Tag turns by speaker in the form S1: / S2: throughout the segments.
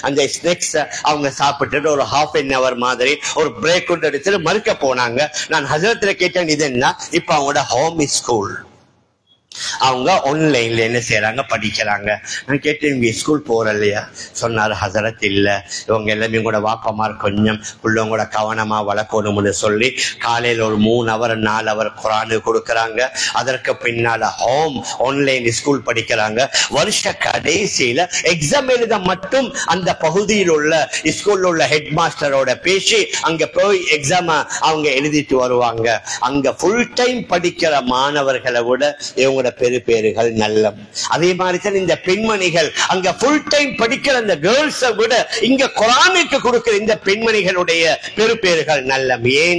S1: அந்த ஸ்நாக்ஸ் அவங்க சாப்பிட்டுட்டு ஒரு ஹாஃப் அன் அவர் மாதிரி ஒரு பிரேக் கொண்டு எடுத்துட்டு மறுக்க போனாங்க நான் ஹசரத்துல கேட்டேன் இது என்ன இப்ப அவங்களோட ஹோம் ஸ்கூல் அவங்க ஆன்லைன்ல என்ன செய்யறாங்க படிக்கிறாங்க நான் கேட்டேன் இவங்க ஸ்கூல் போற இல்லையா சொன்னார் ஹசரத் இல்ல இவங்க எல்லாமே கூட வாப்பமார் கொஞ்சம் உள்ளவங்களோட கவனமா வளர்க்கணும்னு சொல்லி காலையில ஒரு மூணு அவர் நாலு அவர் குரானு கொடுக்கறாங்க அதற்கு பின்னால ஹோம் ஆன்லைன் ஸ்கூல் படிக்கிறாங்க வருஷ கடைசியில எக்ஸாம் எழுத மட்டும் அந்த பகுதியில் உள்ள ஸ்கூல்ல உள்ள ஹெட் மாஸ்டரோட பேசி அங்க போய் எக்ஸாம் அவங்க எழுதிட்டு வருவாங்க அங்க ஃபுல் டைம் படிக்கிற மாணவர்களை விட இவங்களோட பெரு பேருகள் நல்லம் அதே மாதிரி தான் இந்த பெண்மணிகள் அங்க ஃபுல் டைம் படிக்கிற அந்த கேர்ள்ஸை விட இங்க குரானுக்கு கொடுக்கிற இந்த பெண்மணிகளுடைய பெரு பேருகள் நல்லம் ஏன்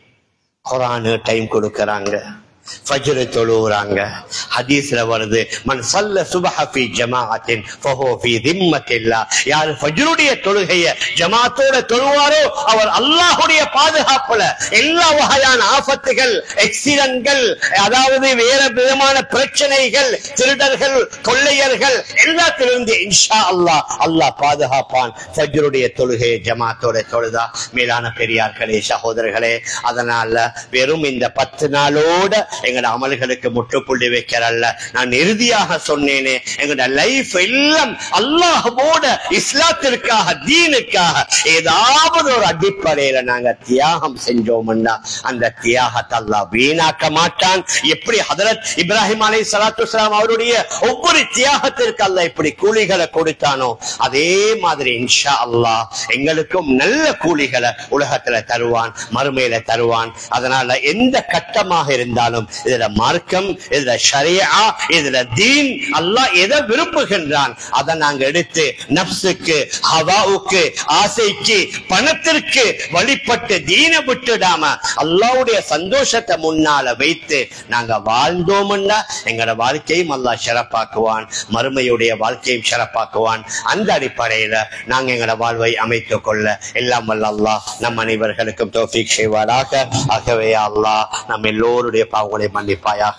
S1: குரானு டைம் கொடுக்கறாங்க ஃபஜ்ர் தொழுகிறாங்க ஹதீஸ்ல வருது மன் சல்ல சுபஹ ஃபி ஜமாஅத்தின் ஃபஹு ஃபி திம்மத்தில்லா யார் ஃபஜ்ருடைய தொழுகைய ஜமாத்தோட தொழுவாரோ அவர் அல்லாஹ்வுடைய பாதுகாப்புல எல்லா வகையான ஆபத்துகள் எக்ஸிடன்ட்கள் அதாவது வேற விதமான பிரச்சனைகள் திருடர்கள் கொள்ளையர்கள் எல்லாத்திலிருந்து இன்ஷா அல்லாஹ் அல்லாஹ் பாதுகாப்பான் ஃபஜ்ருடைய தொழுகையை ஜமாத்தோட தொழுதா மேலான பெரியார்களே சகோதரர்களே அதனால வெறும் இந்த பத்து நாளோட எங்களோட அமல்களுக்கு முற்றுப்புள்ளி வைக்கிறல்ல நான் இறுதியாக சொன்னேனே எங்களோட லைஃப் எல்லாம் அல்லாஹ்வோட இஸ்லாத்திற்காக தீனுக்காக ஏதாவது ஒரு அடிப்படையில நாங்க தியாகம் செஞ்சோம்னா அந்த தியாகத்தை அல்லாஹ் வீணாக்க மாட்டான் எப்படி ஹதரத் இப்ராஹிம் அலை சலாத்து அவருடைய ஒவ்வொரு தியாகத்திற்கு அல்லாஹ் இப்படி கூலிகளை கொடுத்தானோ அதே மாதிரி இன்ஷா அல்லாஹ் எங்களுக்கும் நல்ல கூலிகளை உலகத்துல தருவான் மறுமையில தருவான் அதனால எந்த கட்டமாக இருந்தாலும் இதுல மார்க்கம் இதுல ஷரியா இதுல தீன் அல்லாஹ் எதை விரும்புகின்றான் அதை நாங்க எடுத்து நப்சுக்கு ஹவாவுக்கு ஆசைக்கு பணத்திற்கு வழிபட்டு தீன விட்டுடாம அல்லாஹ்வுடைய சந்தோஷத்தை முன்னால வைத்து நாங்க வாழ்ந்தோம்னா எங்களோட வாழ்க்கையும் அல்லாஹ் சிறப்பாக்குவான் மறுமையுடைய வாழ்க்கையும் சிறப்பாக்குவான் அந்த அடிப்படையில நாங்க எங்களோட வாழ்வை அமைத்துக் கொள்ள எல்லாம் வல்ல அல்லாஹ் நம் அனைவர்களுக்கும் தோஃபிக் செய்வாராக ஆகவே அல்லாஹ் நம்ம எல்லோருடைய பாவங்களை மன்னிப்பாயாக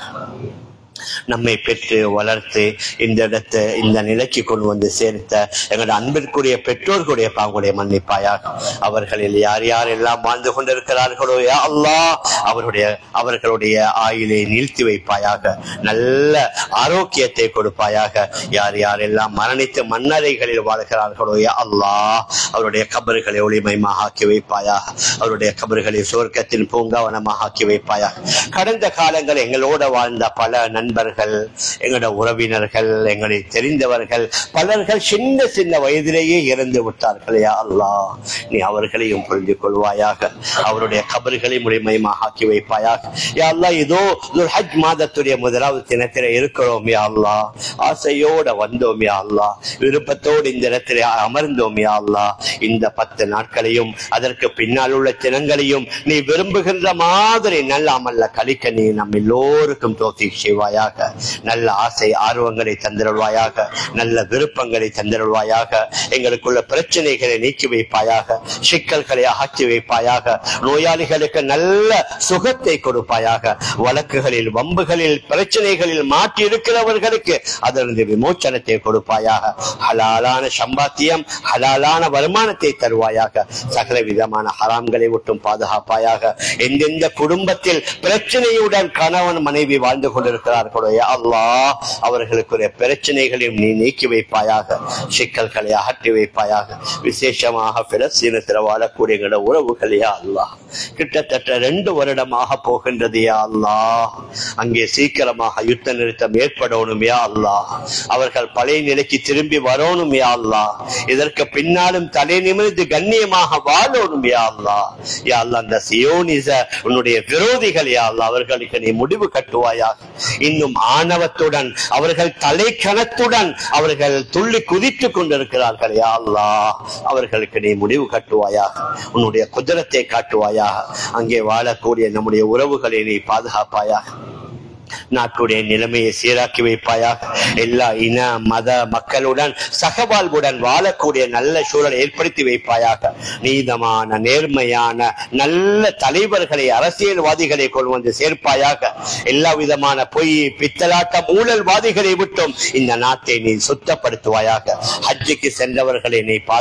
S1: நம்மை பெற்று வளர்த்து இந்த இடத்தை இந்த நிலைக்கு கொண்டு வந்து சேர்த்த எங்களுடைய அன்பிற்குரிய பெற்றோர்களுடைய பாவங்களுடைய மன்னிப்பாயாக அவர்களில் யார் யாரெல்லாம் வாழ்ந்து கொண்டிருக்கிறார்களோ யா அல்லாஹ் அவருடைய அவர்களுடைய ஆயுளை நீழ்த்தி வைப்பாயாக நல்ல ஆரோக்கியத்தை கொடுப்பாயாக யார் யாரெல்லாம் மரணித்து மண்ணறைகளில் வாழ்கிறார்களோ யா அல்லாஹ் அவருடைய கபறுகளை ஒளிமயமாக ஆக்கி வைப்பாயாக அவருடைய கபறுகளை சுவர்க்கத்தின் பூங்காவனமாக ஆக்கி வைப்பாயாக கடந்த காலங்கள் எங்களோட வாழ்ந்த பல நண்பர்கள் எங்களோட உறவினர்கள் எங்களை தெரிந்தவர்கள் பலர்கள் சின்ன சின்ன வயதிலேயே இறந்து விட்டார்கள் யா அல்லாஹ் நீ அவர்களையும் புரிந்து கொள்வாயாக அவருடைய கபர்களை முழுமையமாக ஆக்கி வைப்பாயாக யா அல்லாஹ் இதோ ஹஜ் மாதத்துடைய முதலாவது தினத்தில இருக்கிறோம் யா அல்லாஹ் ஆசையோட வந்தோம் யா அல்லாஹ் விருப்பத்தோடு இந்த இடத்திலே அமர்ந்தோம் யா அல்லாஹ் இந்த பத்து நாட்களையும் அதற்கு பின்னால் உள்ள தினங்களையும் நீ விரும்புகின்ற மாதிரி நல்ல அமல்ல கழிக்க நீ நம் எல்லோருக்கும் தோத்தி செய்வாயாக நல்ல ஆசை ஆர்வங்களை தந்திருவாயாக நல்ல விருப்பங்களை தந்திருவாயாக எங்களுக்குள்ள பிரச்சனைகளை நீக்கி வைப்பாயாக சிக்கல்களை அகற்றி வைப்பாயாக நோயாளிகளுக்கு நல்ல சுகத்தை கொடுப்பாயாக வழக்குகளில் வம்புகளில் பிரச்சனைகளில் மாற்றி இருக்கிறவர்களுக்கு அதிலிருந்து விமோச்சனத்தை கொடுப்பாயாக ஹலாலான சம்பாத்தியம் ஹலாலான வருமானத்தை தருவாயாக சகல விதமான ஹராம்களை விட்டும் பாதுகாப்பாயாக எந்தெந்த குடும்பத்தில் பிரச்சனையுடன் கணவன் மனைவி வாழ்ந்து கொண்டிருக்கிறார்களோ யா அல்லாஹ் அவர்களுக்குரிய பிரச்சனைகளையும் நீ நீக்கி வைப்பாயாக சிக்கல்களை அகற்றி வைப்பாயாக விசேஷமாக பிலஸ்தீனத்தில் வாழக்கூடிய எங்களோட உறவுகள் யா அல்லாஹ் கிட்டத்தட்ட ரெண்டு வருடமாக போகின்றது யா அல்லாஹ் அங்கே சீக்கிரமாக யுத்த நிறுத்தம் ஏற்படணும் யா அல்லாஹ் அவர்கள் பழைய நிலைக்கு திரும்பி வரணும் யா அல்லாஹ் இதற்கு பின்னாலும் தலை நிமிர்ந்து கண்ணியமாக வாழணும் யா அல்லாஹ் யா அல்லாஹ் அந்த சியோனிச உன்னுடைய விரோதிகள் யா அல்லாஹ் அவர்களுக்கு நீ முடிவு கட்டுவாயாக இன்னும் ஆணவத்துடன் அவர்கள் தலைக்கணத்துடன் அவர்கள் துள்ளி குதித்துக் கொண்டிருக்கிறார்கள் யா அல்லாஹ் அவர்களுக்கு நீ முடிவு கட்டுவாயாக உன்னுடைய குதிரத்தை காட்டுவாயாக அங்கே வாழக்கூடிய நம்முடைய உறவுகளை நீ பாதுகாப்பாயாக நாட்டுடைய நிலைமையை சீராக்கி வைப்பாயாக எல்லா இன மத மக்களுடன் சகவாழ்வுடன் வாழக்கூடிய நல்ல சூழலை ஏற்படுத்தி வைப்பாயாக நீதமான நேர்மையான நல்ல தலைவர்களை அரசியல்வாதிகளை கொண்டு வந்து சேர்ப்பாயாக எல்லா விதமான பொய் பித்தலாட்ட ஊழல்வாதிகளை விட்டும் இந்த நாட்டை நீ சுத்தப்படுத்துவாயாக ஹஜ்ஜுக்கு சென்றவர்களை நீ பாதுகாப்பாயாக